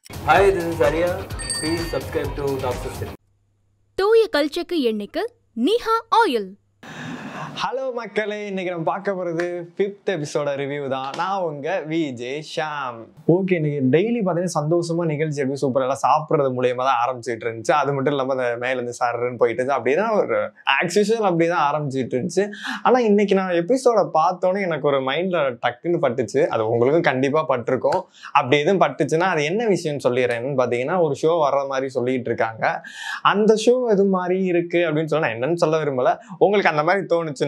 Hi, this is Arya. Please subscribe to Doctor City. தூய கல்ச்சக்கு எண்ணெய்க்கு நீஹா oil hello மக்களே இன்னைக்கு நம்ம பார்க்க போகிறது ஃபிஃப்த் எபிசோட ரிவ்யூ தான் நான் உங்க விஜே ஷாம் ஓகே இன்னைக்கு டெய்லி பார்த்தீங்கன்னா சந்தோஷமா நிகழ்ச்சி எப்படி சூப்பர் எல்லாம் சாப்பிட்றது மூலியமா தான் ஆரம்பிச்சிட்டு இருந்துச்சு அது மட்டும் இல்லாமல் அந்த மேலேருந்து சர்ன்னு போயிட்டு இருந்துச்சு அப்படியே தான் ஒரு ஆக்சிஷன் அப்படி தான் ஆரம்பிச்சிட்டு இருந்துச்சு ஆனால் இன்னைக்கு நான் எபிசோட பார்த்தோன்னே எனக்கு ஒரு மைண்டில் டக்குன்னு பட்டுச்சு அது உங்களுக்கும் கண்டிப்பாக பட்டிருக்கும் அப்படி எதுவும் பட்டுச்சுன்னா அது என்ன விஷயம்னு சொல்லிடுறேன்னு பார்த்தீங்கன்னா ஒரு ஷோ வர்ற மாதிரி சொல்லிட்டு இருக்காங்க அந்த ஷோ எது மாதிரி இருக்கு அப்படின்னு சொன்னா நான் என்னன்னு சொல்ல விரும்பல உங்களுக்கு அந்த மாதிரி தோணுச்சுன்னா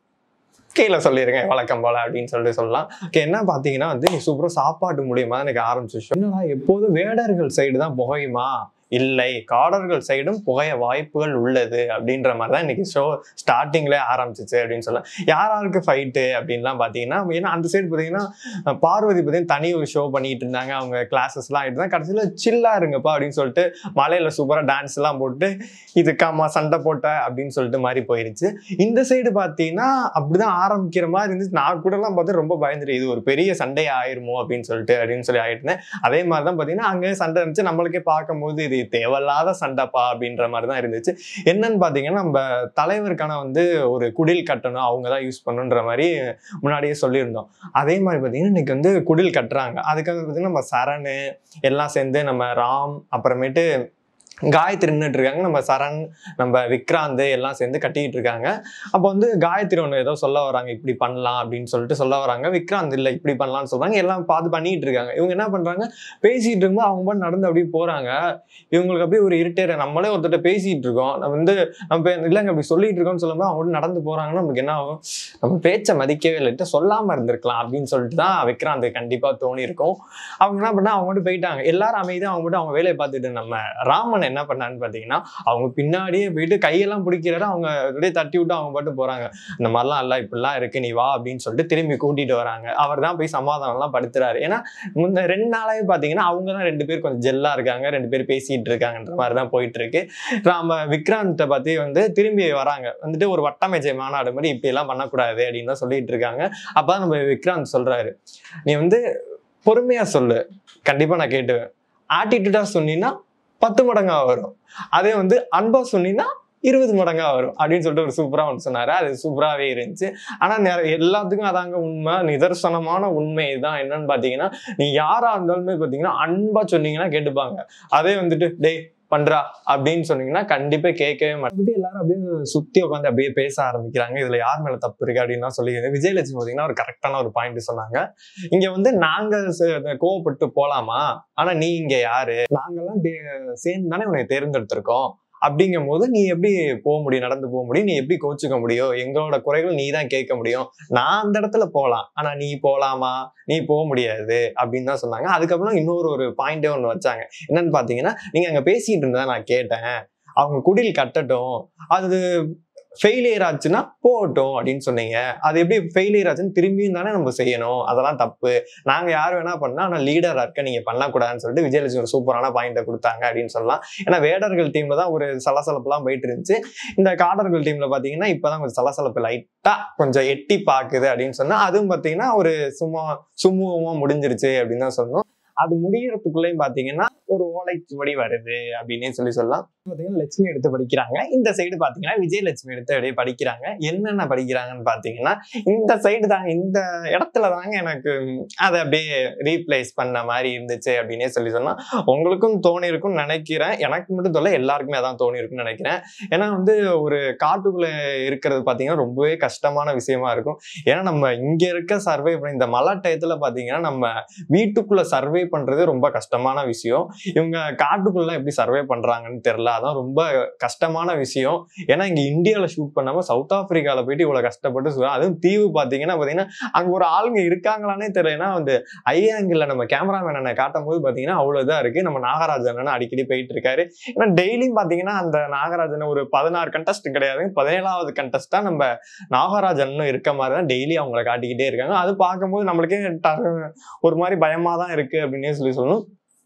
கீழே சொல்லிடுங்க வழக்கம் போல அப்படின்னு சொல்லிட்டு சொல்லலாம் ஓகே என்ன பார்த்தீங்கன்னா வந்து நீ சூப்பராக சாப்பாட்டு மூலியமா தான் எனக்கு ஆரம்பிச்சு show. என்னடா எப்போதும் வேடர்கள் சைடு தான் புகையுமா இல்லை காடர்கள் சைடும் புகைய வாய்ப்புகள் உள்ளது அப்படின்ற மாதிரி தான் இன்னைக்கு ஷோ ஸ்டார்டிங்ல ஆரம்பிச்சிச்சு அப்படின்னு சொல்லலாம் யார் யாருக்கு ஃபைட்டு அப்படின்லாம் பார்த்தீங்கன்னா ஏன்னா அந்த சைடு பார்த்தீங்கன்னா அஹ் பார்வதி பார்த்தீங்கன்னா தனி ஒரு ஷோ பண்ணிட்டு இருந்தாங்க அவங்க கிளாஸஸ்லாம் ஆகிட்டு தான் கடைசியில் சில்லா இருங்கப்பா அப்படின்னு சொல்லிட்டு மலையில சூப்பராக டான்ஸ் எல்லாம் போட்டு இதுக்காமா சண்டை போட்ட அப்படின்னு சொல்லிட்டு மாதிரி போயிருச்சு இந்த சைடு பார்த்தீங்கன்னா அப்படிதான் ஆரம்பிக்கிற மாதிரி இருந்துச்சு நான் கூட எல்லாம் பார்த்து ரொம்ப பயந்துட்டு இது ஒரு பெரிய சண்டை ஆயிருமோ அப்படின்னு சொல்லிட்டு அப்படின்னு சொல்லி ஆயிட்டு இருந்தேன் அதே மாதிரி தான் பார்த்தீங்கன்னா அங்கே சண்டை இருந்துச்சு நம்மளுக்கே பார்க்கும்போது இது தேவையில்லாத சண்டைப்பா அப்படின்ற மாதிரி தான் இருந்துச்சு என்னன்னு பார்த்தீங்கன்னா நம்ம தலைவருக்கான வந்து ஒரு குடில் கட்டணும் அவங்க தான் யூஸ் பண்ணுன்ற மாதிரி முன்னாடியே சொல்லியிருந்தோம் அதே மாதிரி பார்த்தீங்கன்னா இன்னைக்கு வந்து குடில் கட்டுறாங்க அதுக்காக பார்த்தீங்கன்னா நம்ம சரணு எல்லாம் சேர்ந்து நம்ம ராம் அப்புறமேட்டு காயத்ரி நின்றுட்டு இருக்காங்க நம்ம சரண் நம்ம விக்ராந்த் எல்லாம் சேர்ந்து கட்டிக்கிட்டு இருக்காங்க அப்போ வந்து காயத்ரி ஒன்று ஏதோ சொல்ல வராங்க இப்படி பண்ணலாம் அப்படின்னு சொல்லிட்டு சொல்ல வராங்க விக்ராந்த் இல்லை இப்படி பண்ணலாம்னு சொல்றாங்க எல்லாம் பார்த்து பண்ணிட்டு இருக்காங்க இவங்க என்ன பண்றாங்க பேசிட்டு இருக்கும்போது அவங்க பாட்டு நடந்து அப்படியே போறாங்க இவங்களுக்கு அப்படியே ஒரு இருட்டேற நம்மளே ஒருத்தட்ட பேசிட்டு இருக்கோம் நம்ம வந்து நம்ம பே- இல்லைங்க அப்படி சொல்லிட்டு இருக்கோம்னு சொல்லும்போது அவங்க மட்டும் நடந்து போறாங்கன்னா நமக்கு என்ன ஆகும் நம்ம பேச்சை மதிக்கவே இல்லைட்டு சொல்லாம இருந்திருக்கலாம் அப்படின்னு சொல்லிட்டு தான் விக்ராந்த் கண்டிப்பா தோணி இருக்கும் அவங்க என்ன பண்ணா அவங்க மட்டும் போயிட்டாங்க எல்லாரும் அமைதியா அவங்க மட்டும் அவங்க வேலையை பார்த்துட்டு நம்ம ராமன் என்ன பண்ணான்னு பார்த்தீங்கன்னா அவங்க பின்னாடியே போயிட்டு கையெல்லாம் பிடிக்கிறாரு அவங்க அப்படியே தட்டி விட்டு அவங்க பாட்டு போறாங்க இந்த மாதிரிலாம் இல்ல இப்படிலாம் இருக்கு நீ வா அப்படின்னு சொல்லிட்டு திரும்பி கூட்டிட்டு வராங்க அவர் தான் போய் சமாதானம்லாம் படுத்துறாரு ஏன்னா முன்ன ரெண்டு நாளாவே பார்த்தீங்கன்னா அவங்க தான் ரெண்டு பேர் கொஞ்சம் ஜெல்லா இருக்காங்க ரெண்டு பேர் பேசிட்டு இருக்காங்கன்ற மாதிரி தான் போயிட்டு இருக்கு நாம விக்ராந்தை பத்தி வந்து திரும்பி வராங்க வந்துட்டு ஒரு வட்டமேஜை மாநாடு மாதிரி இப்படி எல்லாம் பண்ணக்கூடாது அப்படின்னு தான் சொல்லிட்டு இருக்காங்க அப்பதான் நம்ம விக்ராந்த் சொல்றாரு நீ வந்து பொறுமையா சொல்லு கண்டிப்பா நான் கேட்டுவேன் ஆட்டிடியூடா சொன்னீங்கன்னா பத்து மடங்கா வரும் அதே வந்து அன்பா சொன்னீங்கன்னா இருபது மடங்கா வரும் அப்படின்னு சொல்லிட்டு ஒரு சூப்பரா ஒன்று சொன்னாரு அது சூப்பராகவே இருந்துச்சு ஆனா நிறைய எல்லாத்துக்கும் அதாங்க உண்மை நிதர்சனமான உண்மை தான் என்னன்னு பாத்தீங்கன்னா நீ யாரா இருந்தாலுமே பாத்தீங்கன்னா அன்பா சொன்னீங்கன்னா கேட்டுப்பாங்க அதே வந்துட்டு டேய் பண்றா அப்படின்னு சொன்னீங்கன்னா கண்டிப்பா கேட்கவே மாட்டேன் எல்லாரும் அப்படியே சுத்தி உட்காந்து அப்படியே பேச ஆரம்பிக்கிறாங்க இதுல யார் மேல தப்பு இருக்கு அப்படின்னு சொல்லி விஜயலட்சுமி பாத்தீங்கன்னா ஒரு கரெக்டான ஒரு பாயிண்ட் சொன்னாங்க இங்க வந்து நாங்க ச- கோவப்பட்டு போலாமா ஆனா நீ இங்க யாரு நாங்கெல்லாம் தே- சேர்ந்து தானே உன்னை தேர்ந்தெடுத்திருக்கோம் அப்படிங்கும் போது நீ எப்படி போக முடியும் நடந்து போக முடியும் நீ எப்படி கோச்சுக்க முடியும் எங்களோட குறைகள் நீ தான் கேட்க முடியும் நான் அந்த இடத்துல போகலாம் ஆனா நீ போலாமா நீ போக முடியாது அப்படின்னு தான் சொன்னாங்க அதுக்கப்புறம் இன்னொரு ஒரு பாயிண்டே ஒன்று வச்சாங்க என்னன்னு பாத்தீங்கன்னா நீங்க அங்க பேசிட்டு இருந்ததா நான் கேட்டேன் அவங்க குடில் கட்டட்டும் அது ஃபெயிலியர் ஆச்சுன்னா போகட்டும் அப்படின்னு சொன்னீங்க அது எப்படி ஃபெயிலியர் ஆச்சுன்னு திரும்பியும் தானே நம்ம செய்யணும் அதெல்லாம் தப்பு நாங்க யார் வேணா பண்ணா ஆனா லீடரா இருக்க நீங்க பண்ணக்கூடாதுன்னு சொல்லிட்டு விஜயலட்சுமி ஒரு சூப்பரான பாயிண்ட்டை கொடுத்தாங்க அப்படின்னு சொல்லலாம் ஏன்னா வேடர்கள் டீம்ல தான் ஒரு சலசலப்புலாம் போயிட்டு இருந்துச்சு இந்த காடர்கள் டீம்ல பாத்தீங்கன்னா இப்பதான் கொஞ்சம் சலசலப்பு லைட்டா கொஞ்சம் எட்டி பாக்குது அப்படின்னு சொன்னா அதுவும் பாத்தீங்கன்னா ஒரு சும்மா சுமூகமா முடிஞ்சிருச்சு அப்படின்னு தான் சொன்னோம் அது முடியறதுக்குள்ளேயும் பாத்தீங்கன்னா ஒரு ஓலைச்சுவடி வருது அப்படின்னே சொல்லி சொல்லலாம் பாத்தீங்கன்னா லட்சுமி எடுத்து படிக்கிறாங்க இந்த சைடு பாத்தீங்கன்னா விஜயலட்சுமி எடுத்து அப்படியே படிக்கிறாங்க என்னென்ன படிக்கிறாங்கன்னு பாத்தீங்கன்னா இந்த சைடு தாங்க இந்த இடத்துல தாங்க எனக்கு அதை அப்படியே ரீப்ளேஸ் பண்ண மாதிரி இருந்துச்சு அப்படின்னே சொல்லி சொன்னா உங்களுக்கும் தோணி இருக்கும்னு நினைக்கிறேன் எனக்கு மட்டும் தொல்லை எல்லாருக்குமே அதான் தோணி இருக்கும்னு நினைக்கிறேன் ஏன்னா வந்து ஒரு காட்டுக்குள்ள இருக்கிறது பாத்தீங்கன்னா ரொம்பவே கஷ்டமான விஷயமா இருக்கும் ஏன்னா நம்ம இங்க இருக்க சர்வே பண்ணி இந்த மழை டயத்துல பாத்தீங்கன்னா நம்ம வீட்டுக்குள்ள சர்வே பண்றது ரொம்ப கஷ்டமான விஷயம் இவங்க காட்டுக்குள்ள எப்படி சர்வே பண்றாங்கன்னு தெரியல அதான் ரொம்ப கஷ்டமான விஷயம் ஏன்னா இங்க இந்தியால ஷூட் பண்ணாம சவுத் ஆப்பிரிக்கால போயிட்டு இவ்வளவு கஷ்டப்பட்டு சுடுறாங்க. அதுவும் தீவு பாத்தீங்கன்னா பாத்தீங்கன்னா அங்க ஒரு ஆளுங்க இருக்காங்களானே தெரியல ஏன்னா வந்து ஐ ஆங்கிள் நம்ம கேமராமேன் அண்ணனை காட்டும் போது பாத்தீங்கன்னா அவ்வளவு இதா இருக்கு நம்ம நாகராஜன் அண்ணன் அடிக்கடி போயிட்டு இருக்காரு ஏன்னா டெய்லியும் பாத்தீங்கன்னா அந்த நாகராஜன் ஒரு பதினாறு கண்டஸ்ட் கிடையாது பதினேழாவது கண்டஸ்டா நம்ம நாகராஜன் இருக்க மாதிரி தான் டெய்லி அவங்கள காட்டிக்கிட்டே இருக்காங்க அது பார்க்கும்போது நம்மளுக்கே ட- ஒரு மாதிரி பயமா தான் இருக்கு அப்படின்னே சொல்லி சொல்லணும்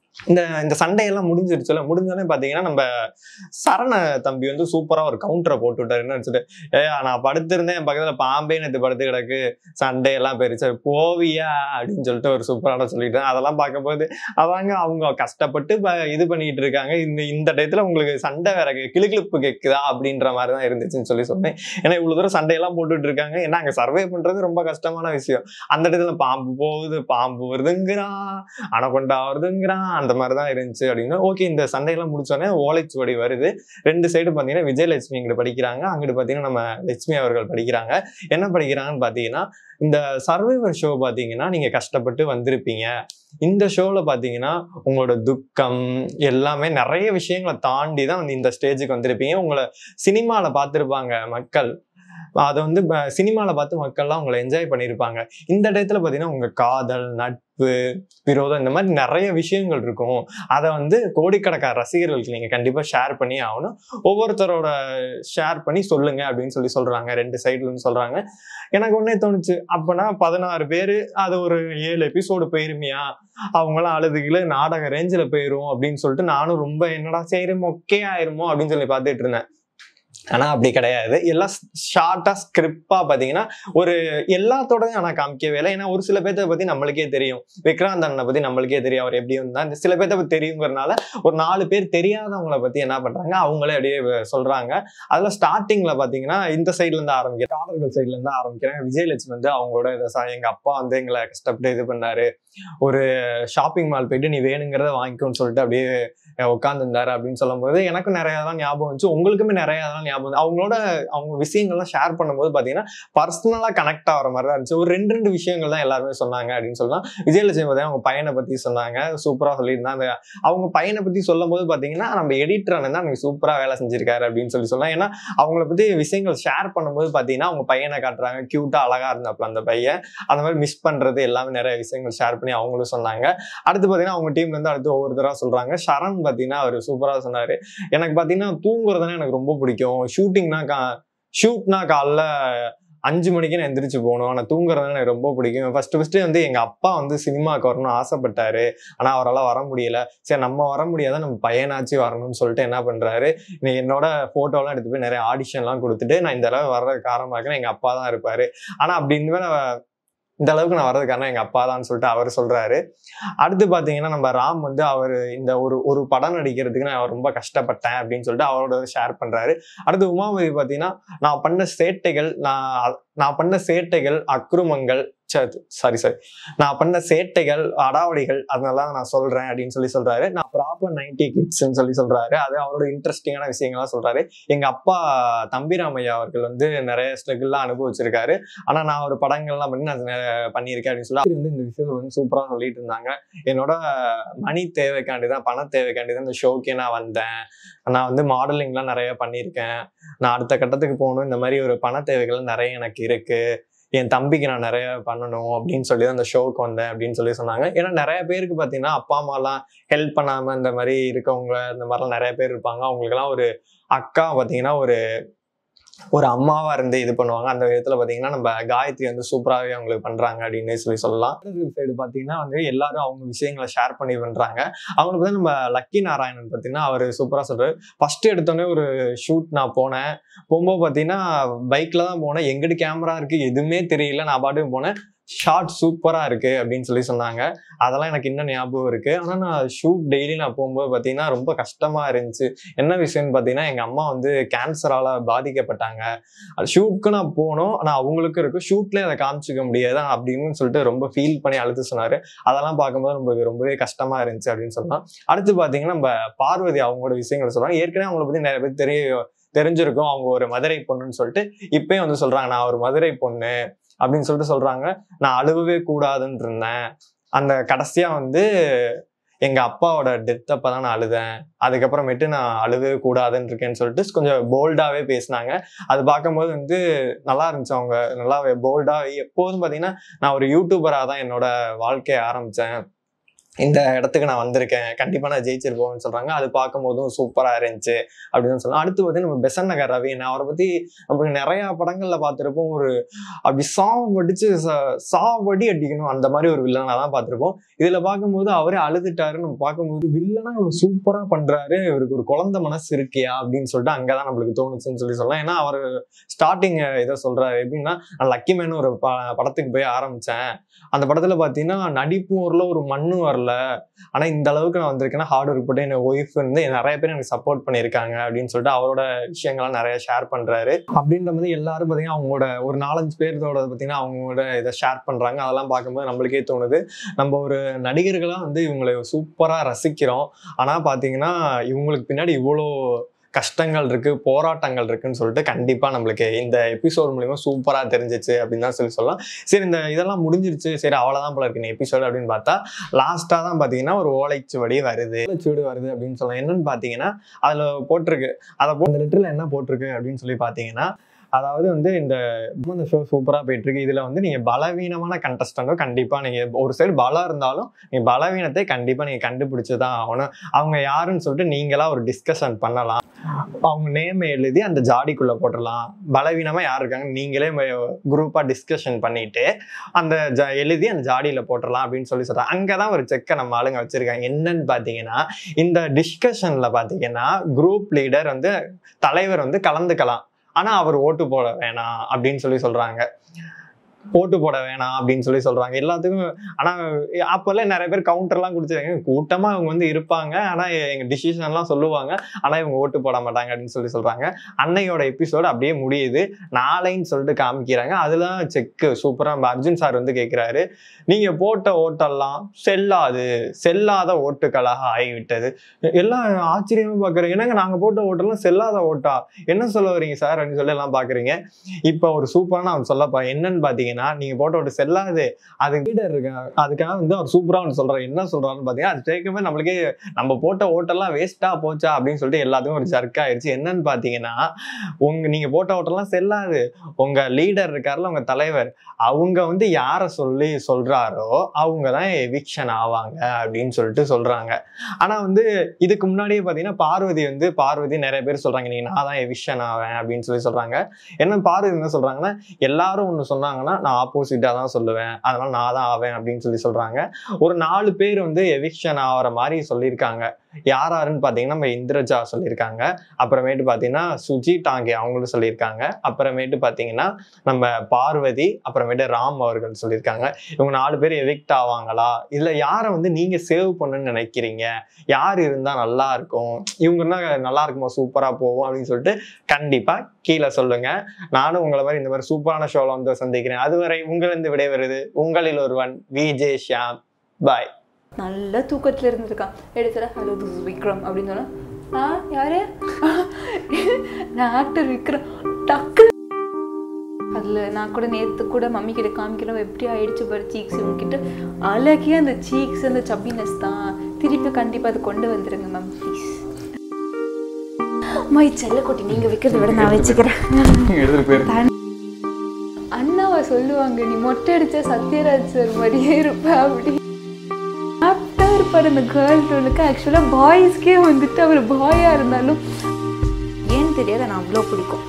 இந்த இந்த சண்டையெல்லாம் முடிஞ்சிருச்சுல முடிஞ்சோடனே பார்த்தீங்கன்னா நம்ம சரண தம்பி வந்து சூப்பராக ஒரு கவுண்டரை போட்டு விட்டாரு என்ன வச்சுட்டு ஏ நான் படுத்திருந்தேன் என் பக்கத்தில் பாம்பே நேற்று படுத்து கிடக்கு சண்டையெல்லாம் பெருசா போவியா அப்படின்னு சொல்லிட்டு ஒரு சூப்பரான சொல்லிட்டு அதெல்லாம் பார்க்கும்போது அதாங்க அவங்க கஷ்டப்பட்டு ப- இது பண்ணிட்டு இருக்காங்க இந்த இந்த டயத்துல உங்களுக்கு சண்டை வேற கே- கிளுகிளுப்பு கேக்குதா அப்படின்ற மாதிரி தான் இருந்துச்சுன்னு சொல்லி சொன்னேன் ஏன்னா இவ்வளவு தூரம் சண்டையெல்லாம் போட்டுட்டு இருக்காங்க ஏன்னா அங்க சர்வே பண்றது ரொம்ப கஷ்டமான விஷயம் அந்த இடத்துல பாம்பு போகுது பாம்பு வருதுங்கிறான் அணக்கொண்டா வருதுங்கிறான் அந்த மாதிரி தான் இருந்துச்சு அப்படின்னா ஓகே இந்த சண்டையெல்லாம் முடிச்சோடனே ஓலைச்சுவடி வருது ரெண்டு சைடு பார்த்தீங்கன்னா விஜயலட்சுமி இங்கிட்டு படிக்கிறாங்க அங்கிட்டு பார்த்தீங்கன்னா நம்ம லட்சுமி அவர்கள் படிக்கிறாங்க என்ன படிக்கிறாங்கன்னு பார்த்தீங்கன்னா இந்த சர்வைவர் ஷோ பார்த்தீங்கன்னா நீங்க கஷ்டப்பட்டு வந்திருப்பீங்க இந்த ஷோவில் பார்த்தீங்கன்னா உங்களோட துக்கம் எல்லாமே நிறைய விஷயங்களை தாண்டி தான் வந்து இந்த ஸ்டேஜுக்கு வந்திருப்பீங்க உங்களை சினிமாவில் பார்த்துருப்பாங்க மக்கள் அதை வந்து சினிமாவில் பார்த்து மக்கள்லாம் உங்களை என்ஜாய் பண்ணியிருப்பாங்க இந்த டயத்தில் பார்த்தீங்கன்னா உங்கள் காதல் நட்பு விரோதம் இந்த மாதிரி நிறைய விஷயங்கள் இருக்கும் அதை வந்து கோடிக்கணக்கான ரசிகர்களுக்கு நீங்கள் கண்டிப்பாக ஷேர் பண்ணி ஆகணும் ஒவ்வொருத்தரோட ஷேர் பண்ணி சொல்லுங்க அப்படின்னு சொல்லி சொல்கிறாங்க ரெண்டு சைடுலன்னு சொல்கிறாங்க எனக்கு ஒன்றே தோணுச்சு அப்போனா பதினாறு பேர் அது ஒரு ஏழு எபிசோடு போயிருமியா அவங்களாம் அழுதுகில நாடக ரேஞ்சில் போயிரும் அப்படின்னு சொல்லிட்டு நானும் ரொம்ப என்னடா சரி மொக்கே ஆயிருமோ அப்படின்னு சொல்லி பார்த்துட்டு இருந்தேன் ஆனா அப்படி கிடையாது எல்லாம் ஷார்ட்டா ஸ்கிரிப்டா பாத்தீங்கன்னா ஒரு எல்லாத்தோடயும் ஆனா காமிக்கவே இல்லை ஏன்னா ஒரு சில பேர்த்த பத்தி நம்மளுக்கே தெரியும் விக்ராந்த் அண்ணனை பத்தி நம்மளுக்கே தெரியும் அவர் எப்படி இருந்தா இந்த சில பேர்த்த பத்தி தெரியுங்கிறனால ஒரு நாலு பேர் தெரியாதவங்கள பத்தி என்ன பண்றாங்க அவங்களே அப்படியே வ- சொல்றாங்க அதுல ஸ்டார்டிங்ல பாத்தீங்கன்னா இந்த சைட்ல இருந்து ஆரம்பிக்கிறேன் காடர்கள் சைட்ல இருந்து ஆரம்பிக்கிறேன் விஜயலட்சுமி வந்து அவங்களோட இதை ச- எங்க அப்பா வந்து எங்களை கஷ்டப்பட்டு இது பண்ணாரு ஒரு ஷாப்பிங் மால் போயிட்டு நீ வேணுங்கிறத வாங்கிக்கோன்னு சொல்லிட்டு அப்படியே உட்காந்துருந்தாரு அப்படின்னு சொல்லும்போது எனக்கும் நிறைய தான் ஞாபகம் வந்துச்சு உங்களுக்குமே நிறைய தான் ஞாபகம் வந்து அவங்களோட அவங்க விஷயங்கள்லாம் ஷேர் பண்ணும்போது பார்த்தீங்கன்னா பர்சனலாக கனெக்ட் ஆகிற மாதிரி தான் இருந்துச்சு ஒரு ரெண்டு ரெண்டு விஷயங்கள் தான் எல்லாருமே சொன்னாங்க அப்படின்னு சொல்லலாம் விஜயலட்சுமி பார்த்தீங்கன்னா அவங்க பையனை பற்றி சொன்னாங்க சூப்பராக சொல்லியிருந்தாங்க அவங்க பையனை பற்றி சொல்லும் போது பார்த்தீங்கன்னா நம்ம எடிட்டர் அண்ணன் தான் எனக்கு சூப்பராக வேலை செஞ்சிருக்காரு அப்படின்னு சொல்லி சொல்லலாம் ஏன்னா அவங்கள பற்றி விஷயங்கள் ஷேர் பண்ணும்போது பார்த்தீங்கன்னா அவங்க பையனை காட்டுறாங்க க்யூட்டாக அழகாக இருந்தாப்புல அந்த பையன் அந்த மாதிரி மிஸ் பண்ணுறது எல்லாமே நிறைய விஷயங்கள் ஷேர் பண்ணி அவங்களும் சொன்னாங்க அடுத்து பார்த்தீங்கன்னா அவங்க டீம்ல இருந்து அடுத்து ஒவ்வொருத்தராக சொல்றாங்க சரண் பார்த்தீங்கன்னா அவர் சூப்பராக சொன்னாரு எனக்கு பார்த்தீங்கன்னா தூங்குறதுனா எனக்கு ரொம்ப பிடிக்கும் ஷூட்டிங்னா கா ஷூட்னா காலைல அஞ்சு மணிக்கு நான் எந்திரிச்சு போகணும் ஆனால் தூங்குறதுனா எனக்கு ரொம்ப பிடிக்கும் ஃபர்ஸ்ட் ஃபர்ஸ்ட் வந்து எங்க அப்பா வந்து சினிமாவுக்கு வரணும்னு ஆசைப்பட்டாரு ஆனால் அவரால் வர முடியல சரி நம்ம வர முடியாத நம்ம பையனாச்சு வரணும்னு சொல்லிட்டு என்ன பண்றாரு நீ என்னோட போட்டோலாம் எடுத்து போய் நிறைய ஆடிஷன்லாம் கொடுத்துட்டு நான் இந்த அளவு வர்றது காரணமாக எங்க அப்பா தான் இருப்பாரு ஆனா அப்படி இந்த மாதிரி இந்த அளவுக்கு நான் வர்றது காரணம் எங்க அப்பா தான் சொல்லிட்டு அவர் சொல்றாரு அடுத்து பாத்தீங்கன்னா நம்ம ராம் வந்து அவர் இந்த ஒரு ஒரு படம் நடிக்கிறதுக்கு நான் ரொம்ப கஷ்டப்பட்டேன் அப்படின்னு சொல்லிட்டு அவரோட ஷேர் பண்றாரு அடுத்து உமாபதி பாத்தீங்கன்னா நான் பண்ண சேட்டைகள் நான் நான் பண்ண சேட்டைகள் அக்ரமங்கள் சாரி சாரி நான் பண்ண சேட்டைகள் அடாவடிகள் அதெல்லாம் நான் சொல்றேன் அப்படின்னு சொல்லி சொல்றாரு நான் ப்ராப்பர் நைன்டி கிட்ஸ்ன்னு சொல்லி சொல்றாரு அது அவரோட இன்ட்ரெஸ்டிங்கான விஷயங்கள்லாம் சொல்றாரு எங்க அப்பா தம்பிராமையா அவர்கள் வந்து நிறைய ஸ்ட்ரகிள்லாம் அனுபவிச்சிருக்காரு ஆனா நான் ஒரு படங்கள்லாம் பண்ணி நான் நிறைய பண்ணியிருக்கேன் அப்படின்னு சொல்லி அவர் வந்து இந்த விஷயம் வந்து சூப்பரா சொல்லிட்டு இருந்தாங்க என்னோட மணி தேவைக்காண்டி தான் பண தேவைக்காண்டி தான் இந்த ஷோக்கே நான் வந்தேன் நான் வந்து மாடலிங்லாம் நிறைய பண்ணியிருக்கேன் நான் அடுத்த கட்டத்துக்கு போகணும் இந்த மாதிரி ஒரு பண தேவைகள் நிறைய எனக்கு இருக்கு என் தம்பிக்கு நான் நிறைய பண்ணணும் அப்படின்னு சொல்லி தான் அந்த ஷோக்கு வந்தேன் அப்படின்னு சொல்லி சொன்னாங்க ஏன்னா நிறைய பேருக்கு பார்த்தீங்கன்னா அப்பா அம்மாலாம் ஹெல்ப் பண்ணாம இந்த மாதிரி இருக்கவங்க இந்த மாதிரிலாம் நிறைய பேர் இருப்பாங்க அவங்களுக்கெல்லாம் ஒரு அக்கா பார்த்தீங்கன்னா ஒரு ஒரு அம்மாவா இருந்து இது பண்ணுவாங்க அந்த விதத்துல பாத்தீங்கன்னா நம்ம காயத்ரி வந்து சூப்பராகவே அவங்களுக்கு பண்றாங்க அப்படின்னு சொல்லி சொல்லலாம் சைடு பாத்தீங்கன்னா வந்து எல்லாரும் அவங்க விஷயங்களை ஷேர் பண்ணி பண்றாங்க அவங்களுக்கு வந்து நம்ம லக்கி நாராயணன் பாத்தீங்கன்னா அவர் சூப்பரா சொல்றாரு ஃபர்ஸ்ட் எடுத்தோடனே ஒரு ஷூட் நான் போனேன் போகும்போது பாத்தீங்கன்னா பைக்ல தான் போனேன் எங்கிட்டு கேமரா இருக்கு எதுவுமே தெரியல நான் பாட்டுக்கு போனேன் ஷார்ட் சூப்பரா இருக்கு அப்படின்னு சொல்லி சொன்னாங்க அதெல்லாம் எனக்கு இன்னும் ஞாபகம் இருக்கு ஆனா நான் ஷூட் டெய்லி நான் போகும்போது பாத்தீங்கன்னா ரொம்ப கஷ்டமா இருந்துச்சு என்ன விஷயம்னு பாத்தீங்கன்னா எங்க அம்மா வந்து கேன்சரால பாதிக்கப்பட்டாங்க அது ஷூட்க்கு நான் போனோம் ஆனா அவங்களுக்கும் இருக்கு ஷூட்ல அதை காமிச்சிக்க முடியாது அப்படின்னு சொல்லிட்டு ரொம்ப ஃபீல் பண்ணி அழுத்து சொன்னாரு அதெல்லாம் பார்க்கும்போது நம்மளுக்கு ரொம்பவே கஷ்டமா இருந்துச்சு அப்படின்னு சொல்லலாம் அடுத்து பாத்தீங்கன்னா நம்ம பார்வதி அவங்களோட விஷயங்களை சொல்றாங்க ஏற்கனவே அவங்கள பத்தி நிறைய பேர் தெரிய தெரிஞ்சிருக்கும் அவங்க ஒரு மதுரை பொண்ணுன்னு சொல்லிட்டு இப்பயும் வந்து சொல்றாங்க நான் ஒரு மதுரை பொண்ணு அப்படின்னு சொல்லிட்டு சொல்றாங்க நான் அழுவவே கூடாதுன்னு இருந்தேன் அந்த கடைசியா வந்து எங்க அப்பாவோட டெத் அப்பதான் நான் அழுதேன் அதுக்கப்புறமேட்டு நான் அழுவே கூடாதுன்னு இருக்கேன்னு சொல்லிட்டு கொஞ்சம் போல்டாவே பேசினாங்க அது பார்க்கும்போது வந்து நல்லா இருந்துச்சு அவங்க நல்லா போல்டா எப்போதும் பாத்தீங்கன்னா நான் ஒரு யூடியூபரா தான் என்னோட வாழ்க்கையை ஆரம்பிச்சேன் இந்த இடத்துக்கு நான் வந்திருக்கேன் கண்டிப்பாக நான் ஜெயிச்சிருப்போம்னு சொல்கிறாங்க அது பார்க்கும்போதும் சூப்பராக இருந்துச்சு அப்படின்னு சொல்லலாம் அடுத்து பார்த்தீங்கன்னா நம்ம பெசன் நகர் ரவி நான் அவரை பற்றி நமக்கு நிறையா படங்களில் பார்த்துருப்போம் ஒரு அப்படி சாவடிச்சு ச- சாவடி அடிக்கணும் அந்த மாதிரி ஒரு வில்லனாக தான் பார்த்துருப்போம் இதில் பார்க்கும்போது அவரே அழுதுட்டாரு நம்ம பார்க்கும்போது வில்லனா இவ்வளோ சூப்பராக பண்ணுறாரு இவருக்கு ஒரு குழந்தை மனசு இருக்கியா அப்படின்னு சொல்லிட்டு அங்கே தான் நம்மளுக்கு தோணுச்சுன்னு சொல்லி சொல்லலாம் ஏன்னா அவர் ஸ்டார்டிங் இதை சொல்கிறாரு எப்படின்னா நான் லக்கி மேன் ஒரு ப படத்துக்கு போய் ஆரம்பித்தேன் அந்த படத்தில் பார்த்தீங்கன்னா நடிப்பும் வரல ஒரு மண்ணும் வரல ஆனால் இந்த அளவுக்கு நான் வந்திருக்கேன்னா ஹார்ட் ஒர்க் போட்டு என் ஒய்ஃப் வந்து நிறைய பேர் எனக்கு சப்போர்ட் பண்ணியிருக்காங்க அப்படின்னு சொல்லிட்டு அவரோட விஷயங்கள்லாம் நிறைய ஷேர் பண்ணுறாரு அப்படின்ற மாதிரி எல்லாரும் பார்த்தீங்கன்னா அவங்களோட ஒரு நாலஞ்சு பேர்தோட பார்த்தீங்கன்னா அவங்களோட இதை ஷேர் பண்ணுறாங்க அதெல்லாம் பார்க்கும்போது நம்மளுக்கே தோணுது நம்ம ஒரு நடிகர்களாக வந்து இவங்களை சூப்பராக ரசிக்கிறோம் ஆனால் பார்த்தீங்கன்னா இவங்களுக்கு பின்னாடி இவ்வளோ கஷ்டங்கள் இருக்கு போராட்டங்கள் இருக்குன்னு சொல்லிட்டு கண்டிப்பா நம்மளுக்கு இந்த எபிசோட் மூலியமா சூப்பரா தெரிஞ்சிச்சு அப்படின்னு தான் சொல்லி சொல்லலாம் சரி இந்த இதெல்லாம் முடிஞ்சிருச்சு சரி அவ்வளவுதான் போல இருக்கு எபிசோட் அப்படின்னு பார்த்தா லாஸ்டா தான் பாத்தீங்கன்னா ஒரு ஓலைச்சுவடி வருது ஓலைச்சுவடி வருது அப்படின்னு சொல்லலாம் என்னன்னு பாத்தீங்கன்னா அதுல போட்டிருக்கு அதை போ- அந்த லெட்டர்ல என்ன போட்டிருக்கு அப்படின்னு சொல்லி பாத்தீங்கன்னா அதாவது வந்து இந்த இந்த ஷோ சூப்பராக போயிட்டு இருக்கு இதுல வந்து நீங்க பலவீனமான கண்டஸ்டன்ட்டும் கண்டிப்பா நீங்க ஒரு சைடு பலம் இருந்தாலும் நீங்க பலவீனத்தை கண்டிப்பா நீங்க கண்டுபிடிச்சு தான் ஆகணும் அவங்க யாருன்னு சொல்லிட்டு நீங்களா ஒரு டிஸ்கஷன் பண்ணலாம் அவங்க நேம் எழுதி அந்த ஜாடிக்குள்ள போட்டுடலாம் பலவீனமா யார் இருக்காங்க நீங்களே குரூப்பா டிஸ்கஷன் பண்ணிட்டு அந்த ஜ எழுதி அந்த ஜாடியில போட்டுடலாம் அப்படின்னு சொல்லி சொல்றாங்க அங்கதான் ஒரு செக்கை நம்ம ஆளுங்க வச்சிருக்காங்க என்னன்னு பாத்தீங்கன்னா இந்த டிஸ்கஷன்ல பாத்தீங்கன்னா குரூப் லீடர் வந்து தலைவர் வந்து கலந்துக்கலாம் ஆனா அவர் ஓட்டு போட வேணாம் அப்படின்னு சொல்லி சொல்றாங்க ஓட்டு போட வேணாம் அப்படின்னு சொல்லி சொல்றாங்க எல்லாத்துக்கும் ஆனா அப்பெல்லாம் நிறைய பேர் கவுண்டர்லாம் குடிச்சாங்க கூட்டமா அவங்க வந்து இருப்பாங்க ஆனா எங்க டிசிஷன்லாம் சொல்லுவாங்க ஆனா இவங்க ஓட்டு போட மாட்டாங்க அப்படின்னு சொல்லி சொல்றாங்க அன்னையோட எபிசோடு அப்படியே முடியுது நாளைன்னு சொல்லிட்டு காமிக்கிறாங்க அதெல்லாம் செக்கு சூப்பரா நம்ம அர்ஜுன் சார் வந்து கேட்கிறாரு நீங்க போட்ட ஓட்டெல்லாம் செல்லாது செல்லாத ஓட்டுகளாக ஆகிவிட்டது எல்லாம் ஆச்சரியமா பாக்குறீங்க என்னங்க நாங்க போட்ட ஓட்டெல்லாம் செல்லாத ஓட்டா என்ன சொல்ல வரீங்க சார் அப்படின்னு சொல்லி எல்லாம் பாக்குறீங்க இப்ப ஒரு சூப்பரான அவர் சொல்லப்பா என்னன்னு பாத்தீங்கன்னா நீங்க போட்ட ஓட்டு செல்லாது அது லீடர் இருக்கு அதுக்காக வந்து அவர் சூப்பரா ஒன்று சொல்றாரு என்ன சொல்றாருன்னு பாத்தீங்கன்னா அது கேட்கவே நம்மளுக்கே நம்ம போட்ட ஓட்டெல்லாம் வேஸ்டா போச்சா அப்படின்னு சொல்லிட்டு எல்லாத்துக்கும் ஒரு ஜர்க் ஆயிடுச்சு என்னன்னு பாத்தீங்கன்னா உங்க நீங்க போட்ட ஓட்டெல்லாம் செல்லாது உங்க லீடர் இருக்காருல்ல உங்க தலைவர் அவங்க வந்து யாரை சொல்லி சொல்றாரோ அவங்க தான் எவிக்ஷன் ஆவாங்க அப்படின்னு சொல்லிட்டு சொல்றாங்க ஆனா வந்து இதுக்கு முன்னாடியே பாத்தீங்கன்னா பார்வதி வந்து பார்வதி நிறைய பேர் சொல்றாங்க நீ நான் தான் எவிக்ஷன் ஆவேன் அப்படின்னு சொல்லி சொல்றாங்க என்ன பார்வதி என்ன சொல்றாங்கன்னா எல்லாரும் ஒண்ணு சொன்னாங்கன்னா நான் ஆப்போசிட்டா தான் சொல்லுவேன் அதனால நான் தான் ஆவேன் அப்படின்னு சொல்லி சொல்றாங்க ஒரு நாலு பேர் வந்து எவிக்ஷன் ஆகிற மாதிரி சொல்லியிருக்காங்க யார் யாருன்னு பார்த்தீங்கன்னா நம்ம இந்திரஜா சொல்லியிருக்காங்க அப்புறமேட்டு பார்த்தீங்கன்னா சுஜி டாங்கே அவங்களும் சொல்லியிருக்காங்க அப்புறமேட்டு பார்த்தீங்கன்னா நம்ம பார்வதி அப்புறமேட்டு ராம் அவர்கள் சொல்லியிருக்காங்க இவங்க நாலு பேர் எவிக்ட் ஆவாங்களா இல்லை யாரை வந்து நீங்கள் சேவ் பண்ணணும்னு நினைக்கிறீங்க யார் இருந்தால் நல்லா இருக்கும் இவங்கன்னா நல்லா இருக்குமா சூப்பராக போகும் அப்படின்னு சொல்லிட்டு கண்டிப்பாக கீழே சொல்லுங்க நானும் உங்களை மாதிரி இந்த மாதிரி சூப்பரான ஷோவில் வந்து சந்திக்கிறேன் அதுவரை உங்களிருந்து விடைபெறுது உங்களில் ஒருவன் விஜே ஷியாம் பாய் நல்ல தூக்கத்தில் இருந்திருக்கான் எடுத்துல ஹலோ திஸ் இஸ் விக்ரம் அப்படின்னு சொன்னா ஆ யாரு நான் ஆக்டர் விக்ரம் டக்கு அதில் நான் கூட நேற்று கூட மம்மி கிட்ட காமிக்கிறோம் எப்படி ஆயிடுச்சு பாரு சீக்ஸ் உங்ககிட்ட அழகிய அந்த சீக்ஸ் அந்த சப்பினஸ் தான் திருப்பி கண்டிப்பாக அதை கொண்டு வந்துருங்க மேம் ப்ளீஸ் மை செல்லக்குட்டி நீங்கள் வைக்கிறத விட நான் வச்சுக்கிறேன் எடுத்துட்டு போயிரு அண்ணாவை சொல்லுவாங்க நீ மொட்டை அடிச்சா சத்யராஜ் சார் மாதிரியே இருப்ப அப்படி ஆப்டாக இருப்பார் அந்த கேர்ள் ரோலுக்கு ஆக்சுவலாக பாய்ஸ்க்கே வந்துட்டு அவர் பாயாக இருந்தாலும் ஏன்னு தெரியாத நான் அவ்வளோ பிடிக்கும்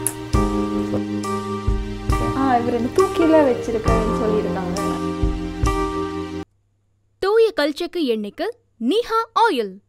ஆ இவர் என்ன தூக்கிலாம் வச்சிருக்காருன்னு சொல்லியிருக்காங்க தூய கல்ச்சக்கு எண்ணெய்க்கு நிஹா ஆயில்